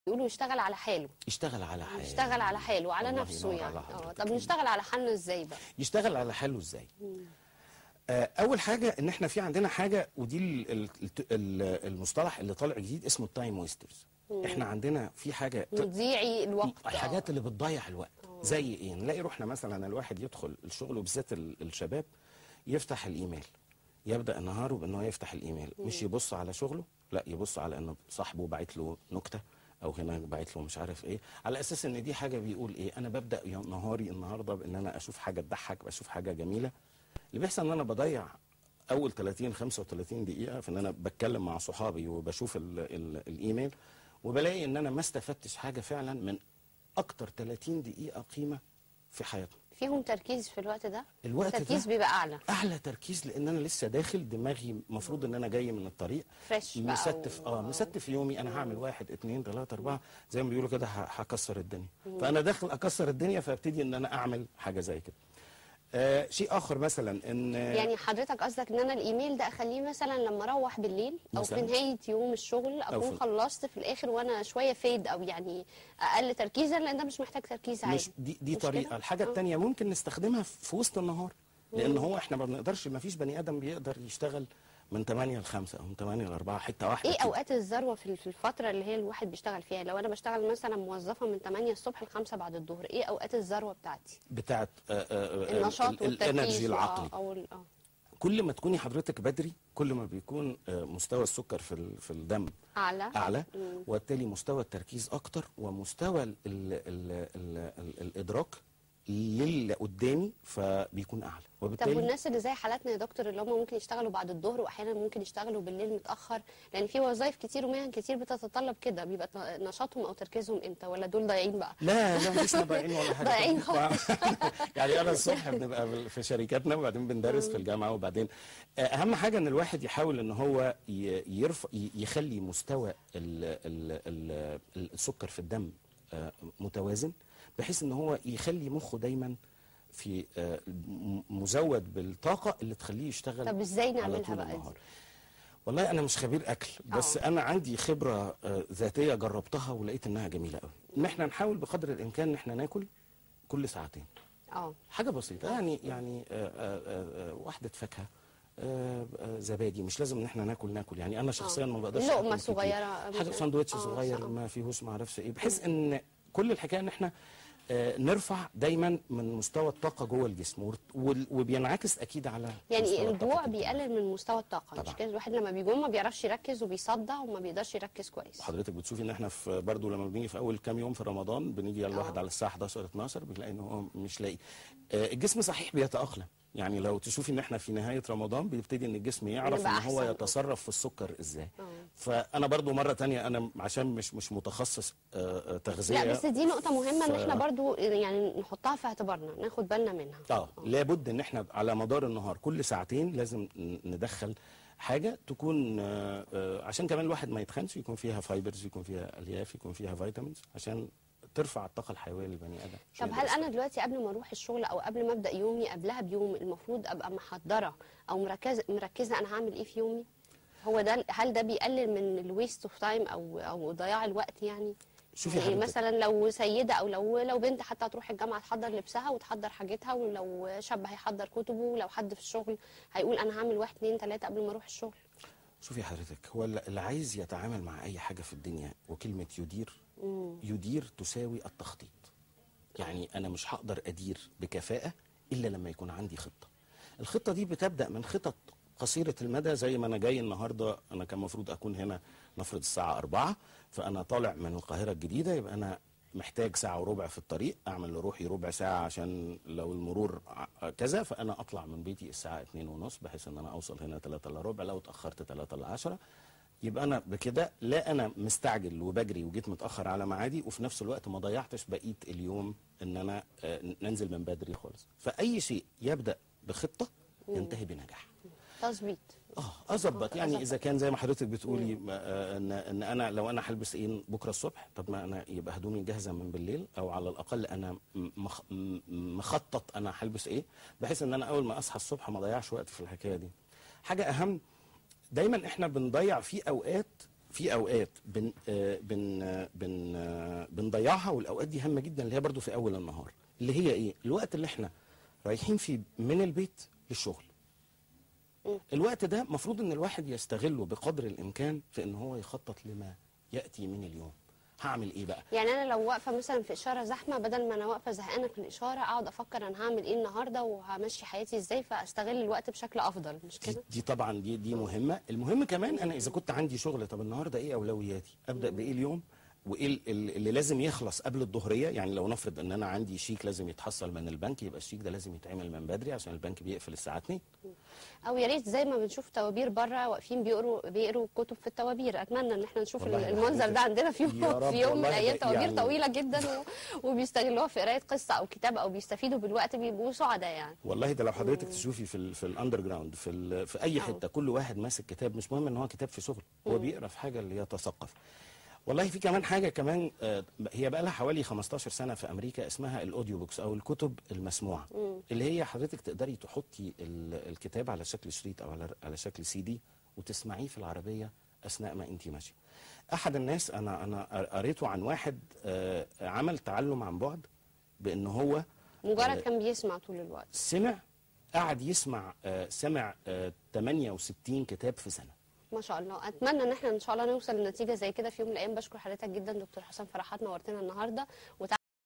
بيقولوا يشتغل على حاله يشتغل على حاله يشتغل على حاله على الله نفسه ينور يعني على اه حضرتك. طب نشتغل على حالنا ازاي بقى يشتغل على حاله ازاي آه، اول حاجه ان احنا في عندنا حاجه ودي ال- ال- ال- المصطلح اللي طالع جديد اسمه التايم ويسترز احنا عندنا في حاجه ت- مضيعي الوقت الحاجات آه. اللي بتضيع الوقت زي ايه نلاقي روحنا مثلا الواحد يدخل الشغل وبالذات ال- الشباب يفتح الايميل يبدا نهاره بان هو يفتح الايميل مش يبص على شغله لا يبص على ان صاحبه باعت له نكته او هنا باعت له مش عارف ايه على اساس ان دي حاجه بيقول ايه انا ببدا يوم- نهاري النهارده بان انا اشوف حاجه تضحك بشوف حاجه جميله اللي بيحصل ان انا بضيع اول 30 35 دقيقه في ان انا بتكلم مع صحابي وبشوف ال ال الايميل وبلاقي ان انا ما استفدتش حاجه فعلا من اكتر 30 دقيقه قيمه في حياتنا فيهم تركيز في الوقت ده الوقت التركيز ده بيبقى اعلى اعلى تركيز لان انا لسه داخل دماغي المفروض ان انا جاي من الطريق فريش بقى مستف و- اه مستف يومي انا هعمل واحد اتنين تلاته اربعه زي ما بيقولوا كده ه- هكسر الدنيا فانا داخل اكسر الدنيا فابتدي ان انا اعمل حاجه زي كده آه شيء اخر مثلا ان يعني حضرتك قصدك ان انا الايميل ده اخليه مثلا لما اروح بالليل او في مثلاً. نهايه يوم الشغل أو اكون في- خلصت في الاخر وانا شويه فيد او يعني اقل تركيزا لان ده مش محتاج تركيز عالي مش دي دي مش طريقه كده؟ الحاجه آه. الثانيه ممكن نستخدمها في وسط النهار لان هو احنا ما بنقدرش ما فيش بني ادم بيقدر يشتغل من 8 ل 5 او من 8 ل 4 حته واحده ايه كده. اوقات الذروه في في الفتره اللي هي الواحد بيشتغل فيها لو انا بشتغل مثلا موظفه من 8 الصبح ل 5 بعد الظهر ايه اوقات الذروه بتاعتي بتاعت آه، آه، آه، النشاط ال- والتركيز الانرجي وآه، العقلي او ال- اه كل ما تكوني حضرتك بدري كل ما بيكون آه، مستوى السكر في ال- في الدم اعلى اعلى مم. وبالتالي مستوى التركيز اكتر ومستوى ال ال ال ال ال الادراك للي قدامي فبيكون اعلى طب وبالتالي والناس اللي زي حالاتنا يا دكتور اللي هم ممكن يشتغلوا بعد الظهر واحيانا ممكن يشتغلوا بالليل متاخر لان في وظائف كتير ومهن كتير بتتطلب كده بيبقى ت- نشاطهم او تركيزهم امتى ولا دول ضايعين بقى لا لا مش ضايعين ولا حاجه ضايعين خالص. يعني انا الصبح بنبقى بال- في شركاتنا وبعدين بندرس في الجامعه وبعدين آه، اهم حاجه ان الواحد يحاول ان هو ي- يرفع ي- يخلي مستوى ال ال ال السكر في الدم آه، متوازن بحيث ان هو يخلي مخه دايما في آه، م- مزود بالطاقه اللي تخليه يشتغل طب ازاي على نعملها طول بقى دي؟ النهار. والله انا مش خبير اكل بس آه. انا عندي خبره آه، ذاتيه جربتها ولقيت انها جميله قوي ان احنا نحاول بقدر الامكان ان احنا ناكل كل ساعتين اه حاجه بسيطه يعني يعني آه، آه، آه، آه، واحده فاكهه آه، آه، زبادي مش لازم ان احنا ناكل ناكل يعني انا شخصيا ما بقدرش لقمة آكل كتير. صغيرة حاجه مش- ساندوتش آه، صغير صح. ما فيهوش ما اعرفش ايه بحيث ان كل الحكايه ان احنا آه، نرفع دايما من مستوى الطاقه جوه الجسم وال- وال- وبينعكس اكيد على مستوى يعني الطاقة الجوع في الدم. بيقلل من مستوى الطاقه مش طبعا. كده الواحد لما بيجوع ما بيعرفش يركز وبيصدع وما بيقدرش يركز كويس حضرتك بتشوفي ان احنا في برضه لما بنيجي في اول كام يوم في رمضان بنيجي الواحد على الساعه 11 12 بنلاقي ان هو مش لاقي آه، الجسم صحيح بيتاقلم يعني لو تشوفي ان احنا في نهايه رمضان بيبتدي ان الجسم يعرف يبقى ان هو أحسن. يتصرف في السكر ازاي آه. فانا برضه مره تانية انا عشان مش مش متخصص آه، آه، تغذيه لا بس دي نقطه مهمه ان ف- احنا برضو يعني نحطها في اعتبارنا ناخد بالنا منها اه لابد ان احنا على مدار النهار كل ساعتين لازم ن- ندخل حاجه تكون آه، آه، عشان كمان الواحد ما يتخنش يكون فيها فايبرز يكون فيها الياف يكون فيها فيتامينز عشان ترفع الطاقه الحيويه للبني ادم عشان طب يبقى هل انا صحي. دلوقتي قبل ما اروح الشغل او قبل ما ابدا يومي قبلها بيوم المفروض ابقى محضره او مركزه مركزه انا هعمل ايه في يومي هو ده هل ده بيقلل من الويست اوف تايم او او ضياع الوقت يعني شوفي يعني حضرتك. مثلا لو سيده او لو لو بنت حتى هتروح الجامعه تحضر لبسها وتحضر حاجتها ولو شاب هيحضر كتبه ولو حد في الشغل هيقول انا هعمل واحد اتنين تلاته قبل ما اروح الشغل شوفي حضرتك هو اللي اللي عايز يتعامل مع اي حاجه في الدنيا وكلمه يدير يدير تساوي التخطيط يعني انا مش هقدر ادير بكفاءه الا لما يكون عندي خطه الخطه دي بتبدا من خطط قصيره المدى زي ما انا جاي النهارده انا كان المفروض اكون هنا نفرض الساعه 4 فانا طالع من القاهره الجديده يبقى انا محتاج ساعة وربع في الطريق أعمل لروحي ربع ساعة عشان لو المرور ع- كذا فأنا أطلع من بيتي الساعة اتنين ونص بحيث إن أنا أوصل هنا تلاتة إلا ربع لو اتأخرت تلاتة إلا عشرة يبقى أنا بكده لا أنا مستعجل وبجري وجيت متأخر على ميعادي وفي نفس الوقت ما ضيعتش بقية اليوم إن أنا آه، ننزل من بدري خالص فأي شيء يبدأ بخطة ينتهي بنجاح تظبيط اه اظبط يعني أظبط. اذا كان زي ما حضرتك بتقولي ما- آه، ان ان انا لو انا هلبس ايه بكره الصبح طب ما انا يبقى هدومي جاهزه من بالليل او على الاقل انا م- مخ- م- مخطط انا هلبس ايه بحيث ان انا اول ما اصحى الصبح ما اضيعش وقت في الحكايه دي حاجه اهم دايما احنا بنضيع في اوقات في اوقات بن آه، بن آه، بن آه، بنضيعها والاوقات دي هامه جدا اللي هي برضو في اول النهار اللي هي ايه الوقت اللي احنا رايحين فيه من البيت للشغل مم. الوقت ده مفروض ان الواحد يستغله بقدر الامكان في ان هو يخطط لما ياتي من اليوم هعمل ايه بقى يعني انا لو واقفه مثلا في اشاره زحمه بدل ما انا واقفه زهقانه في الاشاره اقعد افكر انا هعمل ايه النهارده وهمشي حياتي ازاي فاستغل الوقت بشكل افضل مش دي, كده دي طبعا دي دي مهمه المهم كمان انا اذا كنت عندي شغل طب النهارده ايه اولوياتي ابدا بايه اليوم وايه ال- ال- اللي لازم يخلص قبل الظهريه يعني لو نفرض ان انا عندي شيك لازم يتحصل من البنك يبقى الشيك ده لازم يتعمل من بدري عشان البنك بيقفل الساعه 2 او يا ريت زي ما بنشوف توابير بره واقفين بيقروا بيقروا كتب في التوابير اتمنى ان احنا نشوف والله يا المنظر حضرتك ده عندنا في يا يوم رب في يوم من والله ده الايام توابير يعني- طويله جدا و... وبيستغلوها في قرايه قصه او كتاب او بيستفيدوا بالوقت بيبقوا سعداء يعني والله ده لو حضرتك تشوفي في ال في الاندر جراوند في ال في اي أه. حته كل واحد ماسك كتاب مش مهم ان هو كتاب في شغل هو بيقرا في حاجه اللي يتثقف والله في كمان حاجه كمان آه، هي بقى لها حوالي 15 سنه في امريكا اسمها الاوديو بوكس او الكتب المسموعه اللي هي حضرتك تقدري تحطي ال- الكتاب على شكل شريط او على على شكل سي دي وتسمعيه في العربيه اثناء ما انت ماشيه احد الناس انا انا قريته عن واحد آه، عمل تعلم عن بعد بان هو مجرد كان بيسمع طول الوقت سمع قعد يسمع آه، سمع آه، 68 كتاب في سنه ما شاء الله اتمنى ان احنا ان شاء الله نوصل لنتيجه زي كده في يوم من الايام بشكر حضرتك جدا دكتور حسام فرحات نورتنا النهارده وتع...